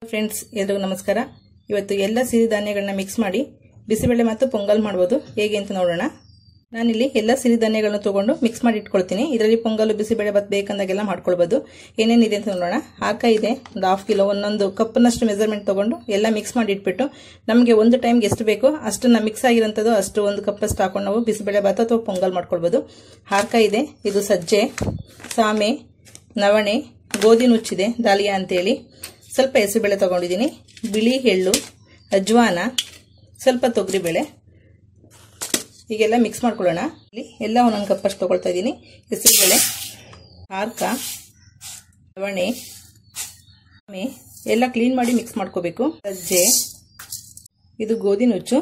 friends ಎಲ್ರಿಗೂ ನಮಸ್ಕಾರ ಇವತ್ತು ಎಲ್ಲ ಸಿರಿಧಾನ್ಯಗಳನ್ನ ಮಿಕ್ಸ್ ಮಾಡಿ ಬಿಸಿಬೇಳೆ ಮತ್ತು ಪೊಂಗಲ್ ಮಾಡ್ಬೋದು ಹೇಗೆ ಅಂತ ನೋಡೋಣ ನಾನಿಲ್ಲಿ ಎಲ್ಲ ಸಿರಿಧಾನ್ಯಗಳನ್ನ ತಗೊಂಡು ಮಿಕ್ಸ್ ಮಾಡಿ ಇಟ್ಕೊಳ್ತೀನಿ ಇದರಲ್ಲಿ ಪೊಂಗಲ್ ಬಿಸಿಬೇಳೆ ಭಾತ್ ಬೇಕಂದಾಗೆಲ್ಲ ಮಾಡ್ಕೊಳ್ಬೋದು ಏನೇನಿದೆ ಅಂತ ನೋಡೋಣ ಹಾಕ ಇದೆ ಒಂದು ಹಾಫ್ ಕಿಲೋ ಒಂದೊಂದು ಕಪ್ನಷ್ಟು ಮೆಜರ್ಮೆಂಟ್ ತಗೊಂಡು ಎಲ್ಲ ಮಿಕ್ಸ್ ಮಾಡಿ ಇಟ್ಬಿಟ್ಟು ನಮಗೆ ಒಂದು ಟೈಮ್ಗೆ ಎಷ್ಟು ಬೇಕೋ ಅಷ್ಟನ್ನ ಮಿಕ್ಸ್ ಆಗಿರೋಂಥದ್ದು ಅಷ್ಟು ಒಂದು ಕಪ್ಪಷ್ಟು ಹಾಕೊಂಡು ನಾವು ಬಿಸಿಬೇಳೆ ಭಾತ್ ಅಥವಾ ಪೊಂಗಲ್ ಮಾಡ್ಕೊಳ್ಬೋದು ಹಾಕ ಇದೆ ಇದು ಸಜ್ಜೆ ಸಾಮೆ ನವಣೆ ಗೋಧಿ ನುಚ್ಚಿದೆ ದಾಲಿಯಾ ಅಂತೇಳಿ ಸ್ವಲ್ಪ ಹೆಸರುಬೇಳೆ ತೊಗೊಂಡಿದ್ದೀನಿ ಬಿಳಿ ಎಳ್ಳು ಅಜ್ವಾನ ಸ್ವಲ್ಪ ತೊಗರಿಬೇಳೆ ಹೀಗೆಲ್ಲ ಮಿಕ್ಸ್ ಮಾಡ್ಕೊಳ್ಳೋಣ ಇಲ್ಲಿ ಎಲ್ಲ ಒಂದೊಂದು ಕಪ್ಪಷ್ಟು ತೊಗೊಳ್ತಾ ಇದ್ದೀನಿ ಹೆಸರುಬೇಳೆ ಹಾರ್ಕ ನವಣೆ ಆಮೆ ಎಲ್ಲ ಕ್ಲೀನ್ ಮಾಡಿ ಮಿಕ್ಸ್ ಮಾಡ್ಕೋಬೇಕು ಸಜ್ಜೆ ಇದು ಗೋಧಿ ನುಚ್ಚು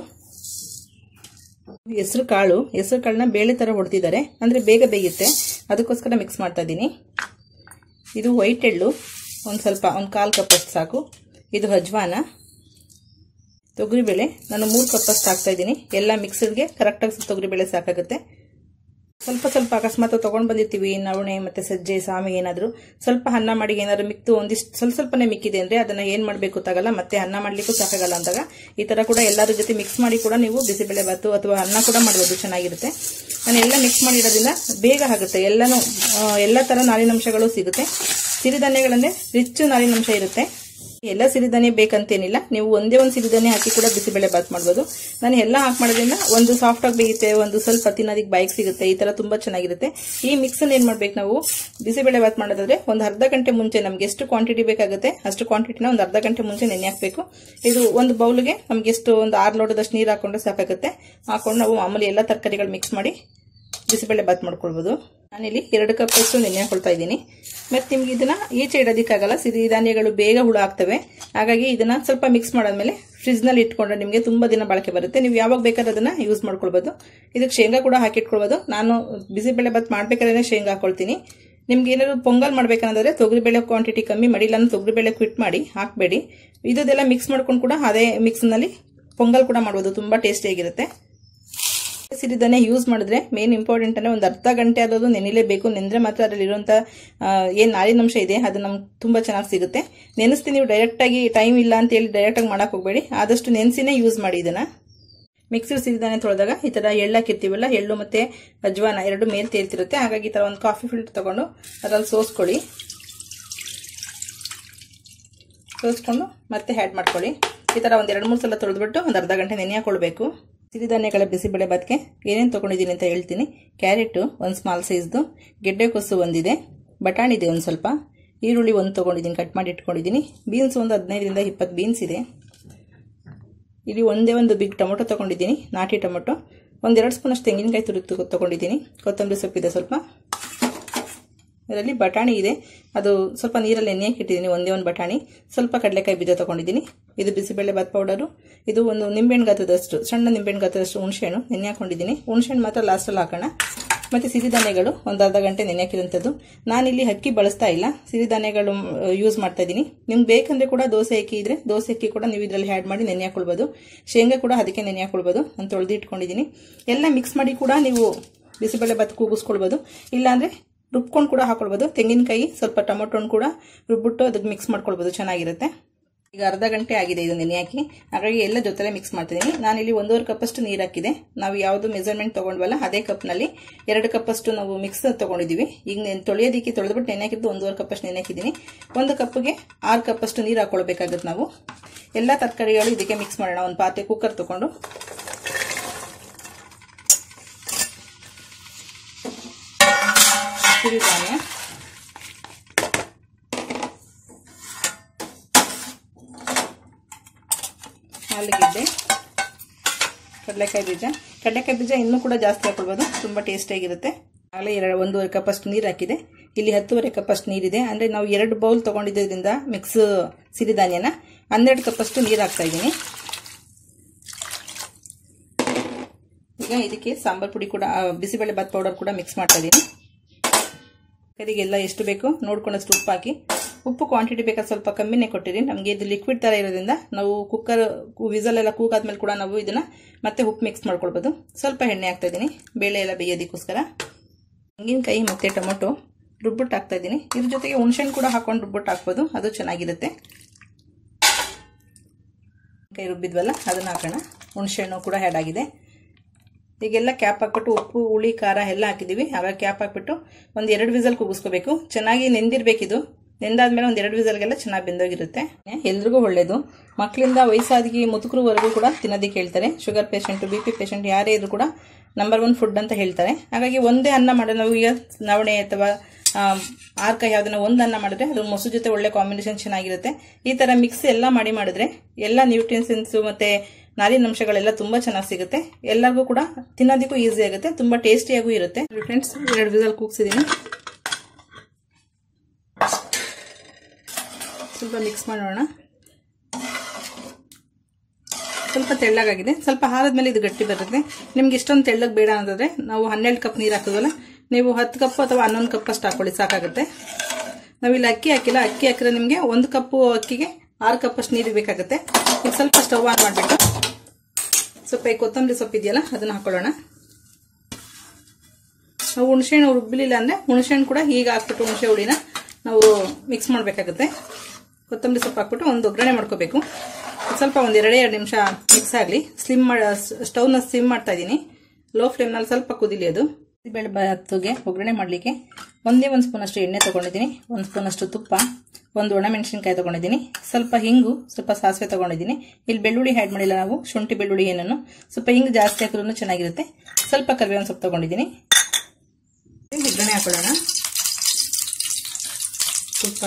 ಹೆಸರು ಕಾಳು ಹೆಸರು ಕಾಳನ್ನ ಬೇಳೆ ಥರ ಹೊಡ್ತಿದ್ದಾರೆ ಅಂದರೆ ಬೇಗ ಬೇಯುತ್ತೆ ಅದಕ್ಕೋಸ್ಕರ ಮಿಕ್ಸ್ ಮಾಡ್ತಾ ಇದ್ದೀನಿ ಇದು ವೈಟ್ ಎಳ್ಳು ಒಂದು ಸ್ವಲ್ಪ ಒಂದು ಕಾಲು ಕಪ್ಪಷ್ಟು ಸಾಕು ಇದು ಅಜ್ವಾನ ತೊಗರಿಬೇಳೆ ನಾನು ಮೂರು ಕಪ್ಪಷ್ಟು ಹಾಕ್ತಾ ಇದ್ದೀನಿ ಎಲ್ಲ ಮಿಕ್ಸರ್ಗೆ ಕರೆಕ್ಟಾಗಿ ತೊಗರಿಬೇಳೆ ಸಾಕಾಗುತ್ತೆ ಸ್ವಲ್ಪ ಸ್ವಲ್ಪ ಅಕಸ್ಮಾತ್ ತೊಗೊಂಡು ಬಂದಿರ್ತೀವಿ ನವಣೆ ಮತ್ತು ಸಜ್ಜೆ ಸಾಮಿ ಏನಾದರೂ ಸ್ವಲ್ಪ ಅನ್ನ ಮಾಡಿ ಏನಾದರೂ ಮಿಕ್ತು ಒಂದಿಷ್ಟು ಸ್ವಲ್ಪ ಸ್ವಲ್ಪನೇ ಮಿಕ್ಕಿದೆ ಅಂದರೆ ಅದನ್ನು ಏನು ಮಾಡಬೇಕು ಗೊತ್ತಾಗಲ್ಲ ಮತ್ತೆ ಅನ್ನ ಮಾಡಲಿಕ್ಕೂ ಸಾಕಾಗಲ್ಲ ಅಂದಾಗ ಈ ಥರ ಕೂಡ ಎಲ್ಲರ ಜೊತೆ ಮಿಕ್ಸ್ ಮಾಡಿ ಕೂಡ ನೀವು ಬಿಸಿಬೇಳೆ ಭಾತು ಅಥವಾ ಅನ್ನ ಕೂಡ ಮಾಡ್ಬೋದು ಚೆನ್ನಾಗಿರುತ್ತೆ ನಾನು ಎಲ್ಲ ಮಿಕ್ಸ್ ಮಾಡಿರೋದ್ರಿಂದ ಬೇಗ ಆಗುತ್ತೆ ಎಲ್ಲನೂ ಎಲ್ಲ ಥರ ನಾರಿನಂಶಗಳು ಸಿಗುತ್ತೆ ಸಿರಿಧಾನ್ಯಗಳಂದರೆ ರಿಚ್ ನಾರಿನಂಶ ಇರುತ್ತೆ ಎಲ್ಲ ಸಿರಿಧಾನ್ಯ ಬೇಕಂತೇನಿಲ್ಲ ನೀವು ಒಂದೇ ಒಂದು ಸಿರಿಧಾನ್ಯ ಹಾಕಿ ಕೂಡ ಬಿಸಿಬೇಳೆ ಬಾತ್ ಮಾಡ್ಬೋದು ನಾನು ಎಲ್ಲ ಹಾಕಿ ಮಾಡೋದ್ರಿಂದ ಒಂದು ಸಾಫ್ಟ್ ಆಗಿ ಬೇಯುತ್ತೆ ಒಂದು ಸ್ವಲ್ಪ ತಿನ್ನೋದಕ್ಕೆ ಬೈಕ್ ಸಿಗುತ್ತೆ ಈ ತರ ತುಂಬಾ ಚೆನ್ನಾಗಿರುತ್ತೆ ಈ ಮಿಕ್ಸ್ ಏನ್ ಮಾಡ್ಬೇಕು ನಾವು ಬಿಸಿಬೇಳೆ ಬಾತ್ ಮಾಡೋದಾದ್ರೆ ಒಂದು ಅರ್ಧ ಗಂಟೆ ಮುಂಚೆ ನಮ್ಗೆ ಎಷ್ಟು ಕ್ವಾಂಟಿಟಿ ಬೇಕಾಗುತ್ತೆ ಅಷ್ಟು ಕ್ವಾಂಟಿಟಿನ ಒಂದು ಅರ್ಧ ಗಂಟೆ ಮುಂಚೆ ನೆನೆ ಹಾಕಬೇಕು ಇದು ಒಂದು ಬೌಲ್ಗೆ ನಮ್ಗೆ ಎಷ್ಟು ಒಂದು ಆರು ಲೋಟದಷ್ಟು ನೀರು ಹಾಕೊಂಡ್ರೆ ಸಾಕಾಗುತ್ತೆ ಹಾಕೊಂಡು ನಾವು ಮಾಮೂಲಿ ಎಲ್ಲ ತರಕಾರಿಗಳು ಮಿಕ್ಸ್ ಮಾಡಿ ಬಿಸಿಬೇಳೆ ಬಾತ್ ಮಾಡ್ಕೊಳ್ಬೋದು ನಾನಿಲ್ಲಿ ಎರಡು ಕಪ್ ಅಷ್ಟು ನೆನೆ ಹಾಕೊಳ್ತಾ ಇದ್ದೀನಿ ಮತ್ತೆ ನಿಮ್ಗೆ ಇದನ್ನ ಈಚೆ ಇಡೋದಕ್ಕಾಗಲ್ಲ ಸಿರಿಧಾನ್ಯಗಳು ಬೇಗ ಹುಳ ಆಗ್ತವೆ ಹಾಗಾಗಿ ಇದನ್ನ ಸ್ವಲ್ಪ ಮಿಕ್ಸ್ ಮಾಡಾದ್ಮೇಲೆ ಫ್ರಿಜ್ ನಲ್ಲಿ ಇಟ್ಕೊಂಡ್ರೆ ನಿಮಗೆ ತುಂಬಾ ದಿನ ಬಳಕೆ ಬರುತ್ತೆ ನೀವು ಯಾವಾಗ ಬೇಕಾದ್ರೆ ಅದನ್ನ ಯೂಸ್ ಮಾಡ್ಕೊಳ್ಬೋದು ಇದಕ್ಕೆ ಶೇಂಗಾ ಕೂಡ ಹಾಕಿಟ್ಕೊಳ್ಬೋದು ನಾನು ಬಿಸಿಬೇಳೆ ಬಾತ್ ಮಾಡ್ಬೇಕಾದ್ರೆ ಶೇಂಗಾ ಹಾಕೊಳ್ತೀನಿ ನಿಮ್ಗೆ ಏನಾದ್ರು ಪೊಂಗಲ್ ಮಾಡ್ಬೇಕಂದ್ರೆ ತೊಗರಿಬೇಳೆ ಕ್ವಾಂಟಿಟಿ ಕಮ್ಮಿ ಮಾಡಿ ಇಲ್ಲ ತೊಗರಿಬೇಳೆ ಕ್ವಿಟ್ ಮಾಡಿ ಹಾಕಬೇಡಿ ಇದೆಲ್ಲ ಮಿಕ್ಸ್ ಮಾಡ್ಕೊಂಡು ಕೂಡ ಅದೇ ಮಿಕ್ಸ್ನಲ್ಲಿ ಪೊಂಗಲ್ ಕೂಡ ಮಾಡ್ಬೋದು ತುಂಬಾ ಟೇಸ್ಟಿಯಾಗಿರುತ್ತೆ ಸಿರಿಧಾನ್ಯ ಯೂಸ್ ಮಾಡಿದ್ರೆ ಮೇನ್ ಇಂಪಾರ್ಟೆಂಟ್ ಅಂದ್ರೆ ಒಂದು ಅರ್ಧ ಗಂಟೆ ಆದದ್ದು ನೆನೆಲೇಬೇಕು ನೆಂದ್ರೆ ಮಾತ್ರ ಅದರಲ್ಲಿ ಇರುವಂತ ಏನ್ ನಾರಿನಂಶ ಇದೆ ಅದು ನಮ್ಗೆ ತುಂಬಾ ಚೆನ್ನಾಗಿ ಸಿಗುತ್ತೆ ನೆನೆಸ್ತೀನಿ ನೀವು ಡೈರೆಕ್ಟ್ ಆಗಿ ಟೈಮ್ ಇಲ್ಲ ಅಂತ ಹೇಳಿ ಡೈರೆಕ್ಟ್ ಆಗಿ ಮಾಡಕ್ ಹೋಗ್ಬೇಡಿ ಆದಷ್ಟು ನೆನೆಸಿನೇ ಯೂಸ್ ಮಾಡಿ ಇದನ್ನ ಮಿಕ್ಸರ್ ಸಿರಿಧಾನ್ಯ ತೊಳೆದಾಗ ಈ ತರ ಎಳ್ಳಾಕಿರ್ತೀವಲ್ಲ ಎಳ್ಳು ಮತ್ತೆ ಅಜ್ವಾನ ಎರಡು ಮೇಲ್ ತೇಲ್ತಿರುತ್ತೆ ಹಾಗಾಗಿ ಈ ತರ ಒಂದು ಕಾಫಿ ಫಿಲ್ಟರ್ ತಗೊಂಡು ಅದ್ರಲ್ಲಿ ಸೋಸ್ಕೊಳ್ಳಿ ಸೋಸ್ಕೊಂಡು ಮತ್ತೆ ಹ್ಯಾಡ್ ಮಾಡ್ಕೊಳ್ಳಿ ಈ ತರ ಒಂದ್ ಎರಡು ಮೂರು ಸಲ ತೊಳೆದ್ಬಿಟ್ಟು ಒಂದು ಅರ್ಧ ಗಂಟೆ ನೆನೆ ಹಾಕೊಳ್ಬೇಕು ಸಿರಿಧಾನ್ಯಗಳ ಬಿಸಿಬೇಳೆ ಭಾತ್ಗೆ ಏನೇನು ತೊಗೊಂಡಿದ್ದೀನಿ ಅಂತ ಹೇಳ್ತೀನಿ ಕ್ಯಾರೆಟು ಒಂದು ಸ್ಮಾಲ್ ಸೈಜ್ದು ಗೆಡ್ಡೆಕೊಸು ಒಂದಿದೆ ಬಟಾಣಿ ಇದೆ ಒಂದು ಸ್ವಲ್ಪ ಈರುಳ್ಳಿ ಒಂದು ತೊಗೊಂಡಿದ್ದೀನಿ ಕಟ್ ಮಾಡಿ ಇಟ್ಕೊಂಡಿದ್ದೀನಿ ಬೀನ್ಸ್ ಒಂದು ಹದಿನೈದರಿಂದ ಇಪ್ಪತ್ತು ಬೀನ್ಸ್ ಇದೆ ಇಲ್ಲಿ ಒಂದೇ ಒಂದು ಬಿಗ್ ಟೊಮೊಟೊ ತೊಗೊಂಡಿದ್ದೀನಿ ನಾಟಿ ಟೊಮೊಟೊ ಒಂದೆರಡು ಸ್ಪೂನಷ್ಟು ತೆಂಗಿನಕಾಯಿ ತುರಿ ತೊಗೊಂಡಿದ್ದೀನಿ ಕೊತ್ತಂಬರಿ ಸೊಪ್ಪಿದೆ ಸ್ವಲ್ಪ ಇದರಲ್ಲಿ ಬಟಾಣಿ ಇದೆ ಅದು ಸ್ವಲ್ಪ ನೀರಲ್ಲಿ ಎಣ್ಣೆ ಇಟ್ಟಿದ್ದೀನಿ ಒಂದೇ ಒಂದು ಬಟಾಣಿ ಸ್ವಲ್ಪ ಕಡಲೆಕಾಯಿ ಬೀಜ ತೊಗೊಂಡಿದ್ದೀನಿ ಇದು ಬಿಸಿಬೇಳೆ ಬಾತ್ ಪೌಡರು ಇದು ಒಂದು ನಿಂಬೆಹಣ್ಣು ಗಾತ್ರದಷ್ಟು ಸಣ್ಣ ನಿಂಬೆಹಣ್ಣು ಗಾತ್ರದಷ್ಟು ಹುಣಸೆಹಣ್ಣು ನೆನೆ ಹಾಕೊಂಡಿದ್ದೀನಿ ಹುಣಸೆಹಣ್ಣು ಮಾತ್ರ ಲಾಸ್ಟಲ್ಲಿ ಹಾಕೋಣ ಮತ್ತು ಸಿರಿಧಾನ್ಯಗಳು ಒಂದು ಅರ್ಧ ಗಂಟೆ ನೆನೆ ಹಾಕಿರೋಂಥದ್ದು ನಾನಿಲ್ಲಿ ಅಕ್ಕಿ ಬಳಸ್ತಾ ಇಲ್ಲ ಸಿರಿಧಾನ್ಯಗಳು ಯೂಸ್ ಮಾಡ್ತಾ ಇದ್ದೀನಿ ನಿಮ್ಗೆ ಬೇಕಂದ್ರೆ ಕೂಡ ದೋಸೆ ಅಕ್ಕಿ ಇದ್ರೆ ದೋಸೆ ಅಕ್ಕಿ ಕೂಡ ನೀವು ಇದರಲ್ಲಿ ಆ್ಯಡ್ ಮಾಡಿ ನೆನೆ ಹಾಕೊಳ್ಬೋದು ಶೇಂಗಾ ಕೂಡ ಅದಕ್ಕೆ ನೆನೆ ಹಾಕೊಳ್ಬೋದು ನಾನು ತೊಳೆದು ಇಟ್ಕೊಂಡಿದ್ದೀನಿ ಎಲ್ಲ ಮಿಕ್ಸ್ ಮಾಡಿ ಕೂಡ ನೀವು ಬಿಸಿಬೇಳೆ ಭಾತ್ ಕೂಗಿಸ್ಕೊಳ್ಬೋದು ಇಲ್ಲಾಂದರೆ ರುಬ್ಕೊಂಡು ಕೂಡ ಹಾಕೊಳ್ಬೋದು ತೆಂಗಿನಕಾಯಿ ಸ್ವಲ್ಪ ಟೊಮೊಟೊನ್ ಕೂಡ ರುಬ್ಬಿಟ್ಟು ಅದಕ್ಕೆ ಮಿಕ್ಸ್ ಮಾಡ್ಕೊಳ್ಬೋದು ಚೆನ್ನಾಗಿರುತ್ತೆ ಈಗ ಅರ್ಧ ಗಂಟೆ ಆಗಿದೆ ಇದು ನೆನೆ ಹಾಕಿ ಹಾಗಾಗಿ ಎಲ್ಲ ಜೊತೆಲೆ ಮಿಕ್ಸ್ ಮಾಡ್ತಿದ್ದೀನಿ ನಾನಿಲ್ಲಿ ಒಂದೂವರೆ ಕಪ್ಪಷ್ಟು ನೀರು ಹಾಕಿದೆ ನಾವು ಯಾವುದು ಮೆಜರ್ಮೆಂಟ್ ತೊಗೊಂಡ್ವಲ್ಲ ಅದೇ ಕಪ್ನಲ್ಲಿ ಎರಡು ಕಪ್ಪಷ್ಟು ನಾವು ಮಿಕ್ಸ್ ತೊಗೊಂಡಿದ್ದೀವಿ ಈಗ ನಾನು ತೊಳೆಯೋದಕ್ಕೆ ತೊಳೆದ್ಬಿಟ್ಟು ನೆನೆ ಹಾಕಿದ್ದು ಒಂದೂವರೆ ಕಪ್ಪಷ್ಟು ನೆನೆ ಹಾಕಿದ್ದೀನಿ ಒಂದು ಕಪ್ಪಿಗೆ ಆರು ಕಪ್ಪಷ್ಟು ನೀರು ಹಾಕೊಳ್ಬೇಕಾಗುತ್ತೆ ನಾವು ಎಲ್ಲ ತರಕಾರಿಗಳು ಇದಕ್ಕೆ ಮಿಕ್ಸ್ ಮಾಡೋಣ ಒಂದು ಪಾತ್ರೆ ಕುಕ್ಕರ್ ತೊಗೊಂಡು ಸಿರಿಧಾನ್ಯ ಆಲೂಗೆಡ್ಡೆ ಕಡಲೆಕಾಯಿ ಬೀಜ ಕಡಲೆಕಾಯಿ ಬೀಜ ಇನ್ನೂ ಕೂಡ ಜಾಸ್ತಿ ಹಾಕೊಳ್ಬೋದು ತುಂಬ ಟೇಸ್ಟಿಯಾಗಿರುತ್ತೆ ಆಗಲೇ ಎರಡು ಒಂದೂವರೆ ಕಪ್ಪಷ್ಟು ನೀರು ಹಾಕಿದೆ ಇಲ್ಲಿ ಹತ್ತುವರೆ ಕಪ್ಪಷ್ಟು ನೀರಿದೆ ಅಂದರೆ ನಾವು ಎರಡು ಬೌಲ್ ತೊಗೊಂಡಿದ್ದರಿಂದ ಮಿಕ್ಸ್ ಸಿರಿಧಾನ್ಯನ ಹನ್ನೆರಡು ಕಪ್ಪಷ್ಟು ನೀರು ಹಾಕ್ತಾ ಇದ್ದೀನಿ ಈಗ ಇದಕ್ಕೆ ಸಾಂಬಾರ್ ಪುಡಿ ಕೂಡ ಬಿಸಿಬೇಳೆ ಬಾತ್ ಪೌಡರ್ ಕೂಡ ಮಿಕ್ಸ್ ಮಾಡ್ತಾ ಇದ್ದೀನಿ ಕರಿಗೆಲ್ಲ ಎಷ್ಟು ಬೇಕು ನೋಡ್ಕೊಂಡಷ್ಟು ಉಪ್ಪು ಹಾಕಿ ಉಪ್ಪು ಕ್ವಾಂಟಿಟಿ ಬೇಕಾದ್ರೆ ಸ್ವಲ್ಪ ಕಮ್ಮಿನೇ ಕೊಟ್ಟಿರಿ ನಮಗೆ ಇದು ಲಿಕ್ವಿಡ್ ಥರ ಇರೋದ್ರಿಂದ ನಾವು ಕುಕ್ಕರ್ ವಿಸಲ್ ಎಲ್ಲ ಕೂಗಾದ್ಮೇಲೆ ಕೂಡ ನಾವು ಇದನ್ನ ಮತ್ತೆ ಉಪ್ಪು ಮಿಕ್ಸ್ ಮಾಡ್ಕೊಳ್ಬೋದು ಸ್ವಲ್ಪ ಎಣ್ಣೆ ಹಾಕ್ತಾ ಇದ್ದೀನಿ ಬೇಳೆ ಎಲ್ಲ ಬೇಯೋದಕ್ಕೋಸ್ಕರ ತೆಂಗಿನಕಾಯಿ ಮತ್ತು ಟೊಮೊಟೊ ರುಬ್ಬಿಟ್ಟು ಹಾಕ್ತಾ ಇದ್ದೀನಿ ಇದ್ರ ಜೊತೆಗೆ ಹುಣಸೆಹಣ್ಣು ಕೂಡ ಹಾಕೊಂಡು ರುಬ್ಬಿಟ್ಟು ಹಾಕ್ಬೋದು ಅದು ಚೆನ್ನಾಗಿರುತ್ತೆ ಕೈ ರುಬ್ಬಿದ್ವಲ್ಲ ಅದನ್ನು ಹಾಕೋಣ ಹುಣಸೆಹಣ್ಣು ಕೂಡ ಆ್ಯಡ್ ಆಗಿದೆ ಈಗೆಲ್ಲ ಕ್ಯಾಪ್ ಹಾಕ್ಬಿಟ್ಟು ಉಪ್ಪು ಹುಳಿ ಖಾರ ಎಲ್ಲ ಹಾಕಿದ್ದೀವಿ ಆಗ ಕ್ಯಾಪ್ ಹಾಕ್ಬಿಟ್ಟು ಒಂದು ಎರಡು ವಿಸಲ್ ಕೂಗಿಸ್ಕೋಬೇಕು ಚೆನ್ನಾಗಿ ನೆಂದಿರಬೇಕಿದು ನೆಂದಾದ್ಮೇಲೆ ಒಂದು ಎರಡು ವಿಸಲ್ಗೆಲ್ಲ ಚೆನ್ನಾಗಿ ಬೆಂದೋಗಿರುತ್ತೆ ಎಲ್ರಿಗೂ ಒಳ್ಳೇದು ಮಕ್ಕಳಿಂದ ವಯಸ್ಸಾಗಿ ಮುದುಕರವರೆಗೂ ಕೂಡ ತಿನ್ನೋದಕ್ಕೆ ಹೇಳ್ತಾರೆ sugar patient B P patient ಯಾರೇ ಇದ್ರು ಕೂಡ ನಂಬರ್ ಒನ್ ಫುಡ್ ಅಂತ ಹೇಳ್ತಾರೆ ಹಾಗಾಗಿ ಒಂದೇ ಅನ್ನ ಮಾಡೋ ನಾವು ಈಗ ನವಣೆ ಅಥವಾ ಆರ್ಕ ಯಾವ್ದನ್ನ ಒಂದು ಅನ್ನ ಮಾಡಿದ್ರೆ ಅದು ಮೊಸರು ಜೊತೆ ಒಳ್ಳೆ ಕಾಂಬಿನೇಷನ್ ಚೆನ್ನಾಗಿರುತ್ತೆ ಈ ಥರ ಮಿಕ್ಸ್ ಎಲ್ಲ ಮಾಡಿ ಮಾಡಿದ್ರೆ ಎಲ್ಲ ನ್ಯೂಟ್ರಿಯನ್ಸು ಮತ್ತು ನಾರಿನ ಅಂಶಗಳೆಲ್ಲ ತುಂಬ ಚೆನ್ನಾಗಿ ಸಿಗುತ್ತೆ ಎಲ್ಲರಿಗೂ ಕೂಡ ತಿನ್ನೋದಕ್ಕೂ ಈಸಿ ಆಗುತ್ತೆ ತುಂಬ ಟೇಸ್ಟಿಯಾಗೂ ಇರುತ್ತೆ ಫ್ರೆಂಡ್ಸ್ ಎರಡು ವಿಸಲ್ ಕೂಗ್ಸಿದ್ದೀನಿ ಸ್ವಲ್ಪ ಮಿಕ್ಸ್ ಮಾಡೋಣ ಸ್ವಲ್ಪ ತೆಳ್ಳಗಾಗಿದೆ ಸ್ವಲ್ಪ ಹಾರದ್ಮೇಲೆ ಇದು ಗಟ್ಟಿ ಬರುತ್ತೆ ನಿಮ್ಗೆ ಇಷ್ಟೊಂದು ತೆಳ್ಳಗೆ ಬೇಡ ಅಂತಂದ್ರೆ ನಾವು ಹನ್ನೆರಡು ಕಪ್ ನೀರು ಹಾಕಿದ್ವಲ್ಲ ನೀವು ಹತ್ತು ಕಪ್ ಅಥವಾ ಹನ್ನೊಂದು ಕಪ್ ಅಷ್ಟು ಹಾಕೊಳ್ಳಿ ಸಾಕಾಗುತ್ತೆ ನಾವಿಲ್ಲಿ ಅಕ್ಕಿ ಹಾಕಿಲ್ಲ ಅಕ್ಕಿ ಹಾಕಿದ್ರೆ ನಿಮಗೆ ಒಂದು ಕಪ್ಪು ಅಕ್ಕಿಗೆ ಆರು ಕಪ್ ಅಷ್ಟು ನೀರು ಬೇಕಾಗುತ್ತೆ ಈಗ ಸ್ವಲ್ಪ ಸ್ಟವ್ ಆನ್ ಮಾಡಿಬಿಟ್ಟು ಸ್ವಲ್ಪ ಈ ಕೊತ್ತಂಬರಿ ಸೊಪ್ಪು ಇದೆಯಲ್ಲ ಅದನ್ನು ಹಾಕೊಳ್ಳೋಣ ನಾವು ಹುಣಸೆಹಣ್ಣು ರುಬ್ಬಲಿಲ್ಲ ಅಂದರೆ ಹುಣಸೆಹಣ್ಣು ಕೂಡ ಈಗ ಹಾಕ್ಬಿಟ್ಟು ಹುಣಸೆ ಹುಳಿನ ನಾವು ಮಿಕ್ಸ್ ಮಾಡಬೇಕಾಗುತ್ತೆ ಕೊತ್ತಂಬರಿ ಸೊಪ್ಪು ಹಾಕ್ಬಿಟ್ಟು ಒಂದು ಒಗ್ಗರಣೆ ಮಾಡ್ಕೋಬೇಕು ಸ್ವಲ್ಪ ಒಂದು ಎರಡೇ ಎರಡು ನಿಮಿಷ ಮಿಕ್ಸ್ ಆಗಲಿ ಸ್ಲಿಮ್ ಮಾಡಿ ಸ್ಟವ್ನ ಸ್ಲಿಮ್ ಮಾಡ್ತಾ ಇದ್ದೀನಿ ಲೋ ಫ್ಲೇಮ್ನಲ್ಲಿ ಸ್ವಲ್ಪ ಕುದಿಲಿ ಅದು ಬೇಳೆ ಭಾತುಗೆ ಒಗ್ಗರಣೆ ಮಾಡಲಿಕ್ಕೆ ಒಂದೇ ಒಂದು ಸ್ಪೂನಷ್ಟು ಎಣ್ಣೆ ತೊಗೊಂಡಿದ್ದೀನಿ ಒಂದು ಸ್ಪೂನಷ್ಟು ತುಪ್ಪ ಒಂದು ಒಣಮೆಣಸಿನ್ಕಾಯಿ ತೊಗೊಂಡಿದ್ದೀನಿ ಸ್ವಲ್ಪ ಹಿಂಗು ಸ್ವಲ್ಪ ಸಾಸಿವೆ ತೊಗೊಂಡಿದ್ದೀನಿ ಇಲ್ಲಿ ಬೆಳ್ಳುಳ್ಳಿ ಆ್ಯಡ್ ಮಾಡಿಲ್ಲ ನಾವು ಶುಂಠಿ ಬೆಳ್ಳುಳ್ಳಿ ಏನನ್ನು ಸ್ವಲ್ಪ ಹಿಂಗು ಜಾಸ್ತಿ ಹಾಕಿದ್ರೂ ಚೆನ್ನಾಗಿರುತ್ತೆ ಸ್ವಲ್ಪ ಕರಿಬೇವಿನ ಸೊಪ್ಪು ತೊಗೊಂಡಿದ್ದೀನಿ ಒಗ್ಗರಣೆ ಹಾಕೊಳ್ಳೋಣ ತುಪ್ಪ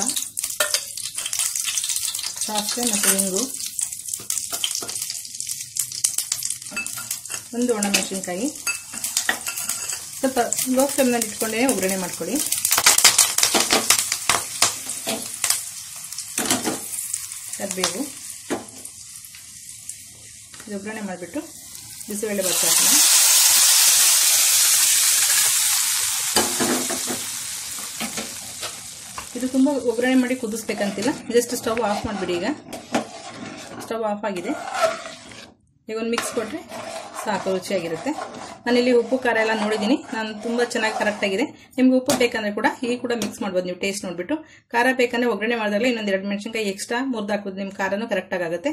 ಸಾಸಿವೆ ಮತ್ತು ಹಿಂಗು ಒಂದು ಒಣಮೆಣಸಿನ್ಕಾಯಿ ಸ್ವಲ್ಪ ಲೋ ಫ್ಲೇಮ್ನಲ್ಲಿ ಇಟ್ಕೊಂಡೇ ಒಗ್ಗರಣೆ ಮಾಡ್ಕೊಳ್ಳಿ ಕರಿಬೇವು ಇದು ಒಗ್ಗರಣೆ ಮಾಡಿಬಿಟ್ಟು ಬಿಸಿಬೇಳೆ ಭಾತ್ ಹಾಕೋಣ ಇದು ತುಂಬ ಒಗ್ಗರಣೆ ಮಾಡಿ ಕುದಿಸ್ಬೇಕಂತಿಲ್ಲ ಜಸ್ಟ್ ಸ್ಟವ್ ಆಫ್ ಮಾಡಿಬಿಡಿ ಈಗ ಸ್ಟವ್ ಆಫ್ ಆಗಿದೆ ಈಗ ಒಂದು ಮಿಕ್ಸ್ ಕೊಟ್ಟರೆ ಸಾಕು ರುಚಿಯಾಗಿರುತ್ತೆ ನಾನಿಲ್ಲಿ ಉಪ್ಪು ಖಾರ ಎಲ್ಲ ನೋಡಿದ್ದೀನಿ ನಾನು ತುಂಬ ಚೆನ್ನಾಗಿ ಕರೆಕ್ಟಾಗಿದೆ ನಿಮ್ಗೆ ಉಪ್ಪು ಬೇಕಂದ್ರೆ ಕೂಡ ಈ ಕೂಡ ಮಿಕ್ಸ್ ಮಾಡ್ಬೋದು ನೀವು ಟೇಸ್ಟ್ ನೋಡಿಬಿಟ್ಟು ಖಾರ ಬೇಕಂದ್ರೆ ಒಗ್ಗರಣೆ ಮಾಡಿದಾಗಲೇ ಇನ್ನೊಂದು ಎರಡು ಮೆಣಸಿನ್ಕಾಯಿ ಎಕ್ಸ್ಟ್ರಾ ಮುರ್ದು ಹಾಕೋದು ನಿಮ್ಮ ಖಾರನೂ ಕರೆಕ್ಟಾಗಿ ಆಗುತ್ತೆ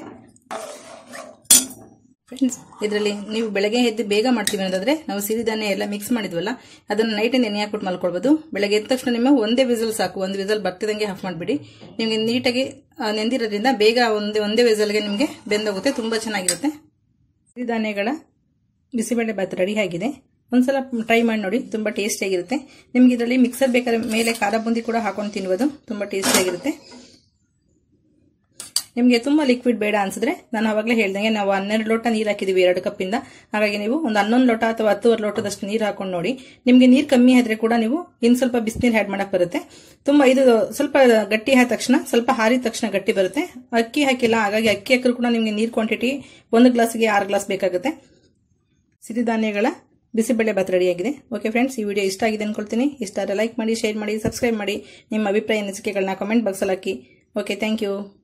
ಫ್ರೆಂಡ್ಸ್ ಇದರಲ್ಲಿ ನೀವು ಬೆಳಗ್ಗೆ ಎದ್ದು ಬೇಗ ಮಾಡ್ತೀವಿ ಅನ್ನೋದಾದ್ರೆ ನಾವು ಸಿರಿಧಾನ್ಯ ಎಲ್ಲ ಮಿಕ್ಸ್ ಮಾಡಿದ್ವಲ್ಲ ಅದನ್ನು ನೈಟ್ ನೆನೆ ಹಾಕ್ಬಿಟ್ಟು ಮಲ್ಕೊಳ್ಬೋದು ಬೆಳಗ್ಗೆ ಎದ್ದ ತಕ್ಷಣ ನಿಮ್ಮ ಒಂದೇ ವಿಸಲ್ ಸಾಕು ಒಂದು ವಿಸಲ್ ಬರ್ತಿದಂಗೆ ಆಫ್ ಮಾಡಿಬಿಡಿ ನಿಮಗೆ ನೀಟಾಗಿ ನೆಂದಿರೋದ್ರಿಂದ ಬೇಗ ಒಂದೇ ಒಂದೇ ವಿಸಲ್ಗೆ ನಿಮಗೆ ಬೆಂದೋಗುತ್ತೆ ತುಂಬ ಚೆನ್ನಾಗಿರುತ್ತೆ ಸಿರಿಧಾನ್ಯಗಳ ಬಿಸಿಬೇಳೆ ಭಾತ್ ರೆಡಿ ಆಗಿದೆ ಒಂದ್ಸಲ ಟ್ರೈ ಮಾಡಿ ನೋಡಿ ತುಂಬ ಟೇಸ್ಟಿಯಾಗಿರುತ್ತೆ ನಿಮ್ಗೆ ಇದರಲ್ಲಿ ಮಿಕ್ಸರ್ ಬೇಕಾದ್ರೆ ಮೇಲೆ ಖಾರ ಬುಂದಿ ಕೂಡ ಹಾಕೊಂಡು ತಿನ್ಬೋದು ತುಂಬ ಟೇಸ್ಟಿಯಾಗಿರುತ್ತೆ ನಿಮಗೆ ತುಂಬ ಲಿಕ್ವಿಡ್ ಬೇಡ ಅನ್ಸಿದ್ರೆ ನಾನು ಅವಾಗಲೇ ಹೇಳ್ದಂಗೆ ನಾವು ಹನ್ನೆರಡು ಲೋಟ ನೀರು ಹಾಕಿದ್ದೀವಿ ಎರಡು ಕಪ್ಪಿಂದ ಹಾಗಾಗಿ ನೀವು ಒಂದು ಹನ್ನೊಂದು ಲೋಟ ಅಥವಾ ಹತ್ತುವರೆ ಲೋಟದಷ್ಟು ನೀರು ಹಾಕೊಂಡು ನೋಡಿ ನಿಮಗೆ ನೀರು ಕಮ್ಮಿ ಆದ್ರೆ ಕೂಡ ನೀವು ಇನ್ನು ಸ್ವಲ್ಪ ಬಿಸಿನೀರು ಆ್ಯಡ್ ಮಾಡಕ್ಕೆ ಬರುತ್ತೆ ತುಂಬ ಇದು ಸ್ವಲ್ಪ ಗಟ್ಟಿ ಆದ ತಕ್ಷಣ ಸ್ವಲ್ಪ ಹಾರಿದ ತಕ್ಷಣ ಗಟ್ಟಿ ಬರುತ್ತೆ ಅಕ್ಕಿ ಹಾಕಿಲ್ಲ ಹಾಗಾಗಿ ಅಕ್ಕಿ ಹಾಕಿದ್ರು ಕೂಡ ನಿಮಗೆ ನೀರು ಕ್ವಾಂಟಿಟಿ ಒಂದು ಗ್ಲಾಸ್ಗೆ ಆರು ಗ್ಲಾಸ್ ಬೇಕಾಗುತ್ತೆ ಸಿರಿಧಾನ್ಯಗಳ ಬಿಸಿಬೇಳೆ ಭಾತ್ ರೆಡಿಯಾಗಿದೆ ಓಕೆ ಫ್ರೆಂಡ್ಸ್ ಈ ವಿಡಿಯೋ ಇಷ್ಟ ಆಗಿದೆ ಅನ್ಕೊಳ್ತೀನಿ ಇಷ್ಟ ಆದರೆ ಲೈಕ್ ಮಾಡಿ ಶೇರ್ ಮಾಡಿ ಸಬ್ಸ್ಕ್ರೈಬ್ ಮಾಡಿ ನಿಮ್ಮ ಅಭಿಪ್ರಾಯ ಅನಿಸಿಕೆಗಳನ್ನ ಕಮೆಂಟ್ ಬಾಕ್ಸಲ್ಲಿ ಹಾಕಿ ಓಕೆ ಥ್ಯಾಂಕ್ ಯು